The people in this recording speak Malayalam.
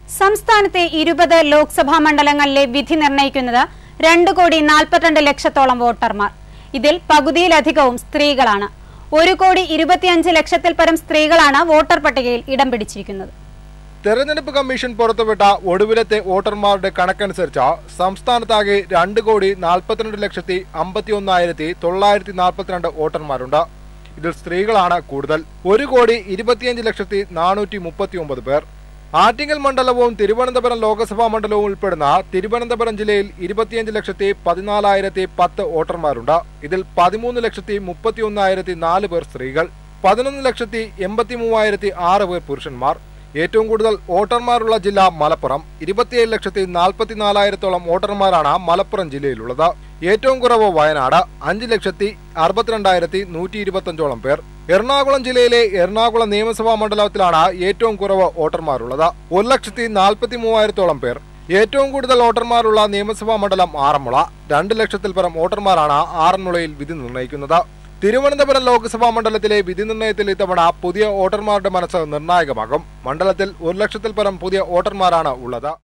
സംസ്ഥാനത്തെ ഇരുപത് ലോക്സഭാ മണ്ഡലങ്ങളിലെ വിധി നിർണയിക്കുന്നത് രണ്ട് കോടി നാൽപ്പത്തിരണ്ട് ലക്ഷത്തോളം വോട്ടർമാർ ഇതിൽ പകുതിയിലധികവും സ്ത്രീകളാണ് ഒരു കോടി ഇരുപത്തിയഞ്ച് ലക്ഷത്തിൽ പരം സ്ത്രീകളാണ് വോട്ടർ പട്ടികയിൽ ഇടം പിടിച്ചിരിക്കുന്നത് തെരഞ്ഞെടുപ്പ് കമ്മീഷൻ പുറത്തുവിട്ട ഒടുവിലത്തെ വോട്ടർമാരുടെ കണക്കനുസരിച്ച് സംസ്ഥാനത്താകെ രണ്ട് കോടി നാൽപ്പത്തിരണ്ട് ലക്ഷത്തി അമ്പത്തി ഒന്നായിരത്തി തൊള്ളായിരത്തി നാൽപ്പത്തിരണ്ട് വോട്ടർമാരുണ്ട് ഇതിൽ സ്ത്രീകളാണ് കൂടുതൽ ഒരു കോടി ഇരുപത്തിയഞ്ച് ലക്ഷത്തി നാനൂറ്റി മുപ്പത്തി ഒമ്പത് പേർ ആറ്റിങ്ങൽ മണ്ഡലവും തിരുവനന്തപുരം ലോക്സഭാ മണ്ഡലവും ഉൾപ്പെടുന്ന തിരുവനന്തപുരം ജില്ലയിൽ ഇരുപത്തിയഞ്ച് ലക്ഷത്തി പതിനാലായിരത്തി പത്ത് വോട്ടർമാരുണ്ട് ഇതിൽ പതിമൂന്ന് ലക്ഷത്തി മുപ്പത്തി ഒന്നായിരത്തി നാല് പേർ സ്ത്രീകൾ പതിനൊന്ന് ലക്ഷത്തി എൺപത്തി മൂവായിരത്തി ആറ് പേർ പുരുഷന്മാർ ഏറ്റവും കൂടുതൽ വോട്ടർമാരുള്ള ജില്ല മലപ്പുറം ഇരുപത്തിയേഴ് ലക്ഷത്തി നാൽപ്പത്തിനാലായിരത്തോളം വോട്ടർമാരാണ് മലപ്പുറം ജില്ലയിലുള്ളത് ഏറ്റവും കുറവ് വയനാട് അഞ്ച് ലക്ഷത്തി അറുപത്തിരണ്ടായിരത്തി നൂറ്റി ഇരുപത്തഞ്ചോളം പേർ എറണാകുളം ജില്ലയിലെ എറണാകുളം നിയമസഭാ മണ്ഡലത്തിലാണ് ഏറ്റവും കുറവ് വോട്ടർമാരുള്ളത് ഒരു ലക്ഷത്തി നാൽപ്പത്തി മൂവായിരത്തോളം പേർ ഏറ്റവും കൂടുതൽ വോട്ടർമാരുള്ള നിയമസഭാ മണ്ഡലം ആറന്മുള രണ്ട് ലക്ഷത്തിൽ പരം വോട്ടർമാരാണ് ആറന്മുളയിൽ വിധി നിർണ്ണയിക്കുന്നത് തിരുവനന്തപുരം ലോക്സഭാ മണ്ഡലത്തിലെ വിധി നിർണ്ണയത്തിൽ ഇത്തവണ പുതിയ വോട്ടർമാരുടെ മനസ്സ് നിർണായകമാകും മണ്ഡലത്തിൽ ഒരു ലക്ഷത്തിൽ പരം പുതിയ വോട്ടർമാരാണ് ഉള്ളത്